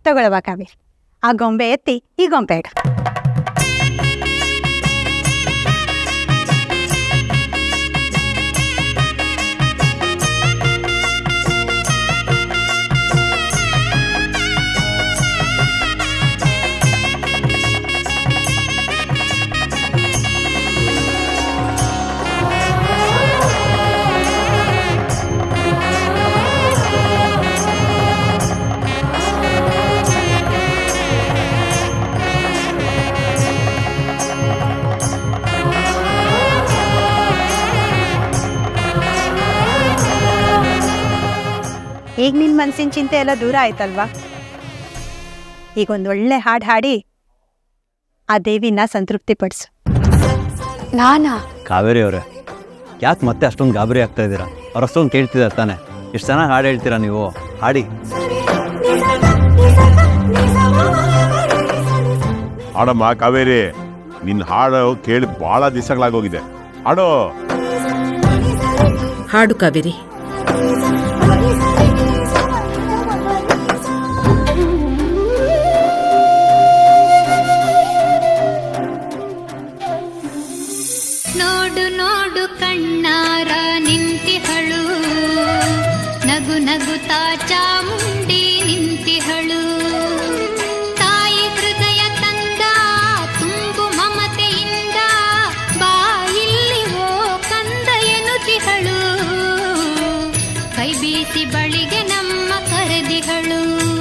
ತಗೊಳವ ಕಾವೇರಿ ಆ ಗೊಂಬೆ ಎತ್ತಿ ಈ ಗೊಂಬೆ ಇಡು ಈಗ ನಿನ್ ಮನ್ಸಿನ ಚಿಂತೆ ಎಲ್ಲ ದೂರ ಆಯ್ತಲ್ವಾ ಈಗ ಒಂದ್ ಒಳ್ಳೆ ಹಾಡು ಹಾಡಿ ಆ ದೇವಿನ ಸಂತೃಪ್ತಿ ಪಡಿಸು ನಾನಾ ಕಾವೇರಿ ಅವರೇ ಯಾಕೆ ಮತ್ತೆ ಅಷ್ಟೊಂದು ಗಾಬರಿ ಆಗ್ತಾ ಇದ್ದೀರಾ ಅವ್ರು ಅಷ್ಟೊಂದು ಕೇಳ್ತಿದ್ದಾರೆ ತಾನೆ ಎಷ್ಟು ಚೆನ್ನಾಗಿ ಹಾಡು ಹೇಳ್ತೀರಾ ನೀವು ಹಾಡಿ ಹಾಡಮ್ಮ ಕಾವೇರಿ ನಿನ್ನ ಹಾಡು ಕೇಳಿ ಬಹಳ ದಿವಸಗಳಾಗೋಗಿದೆ ಹಾಡು ಹಾಡು ಕಾವೇರಿ ನೋಡು ನೋಡು ಕಣ್ಣಾರ ನಿಂತಿಹಳು ನಗು ನಗುತ್ತಾ ಚಾಮುಂಡಿ ನಿಂತಿಹಳು ತಾಯಿ ಹೃದಯ ತಂದ ತುಂಬು ಮಮತೆಯಿಂದ ಬಾಯಿಲ್ಲಿ ಓ ಕಂದ ಎನ್ನುತ್ತಿಹಳು ಕೈ ಬೀಸಿ ಬಳಿಗೆ ನಮ್ಮ ಕರೆದಿಹಳು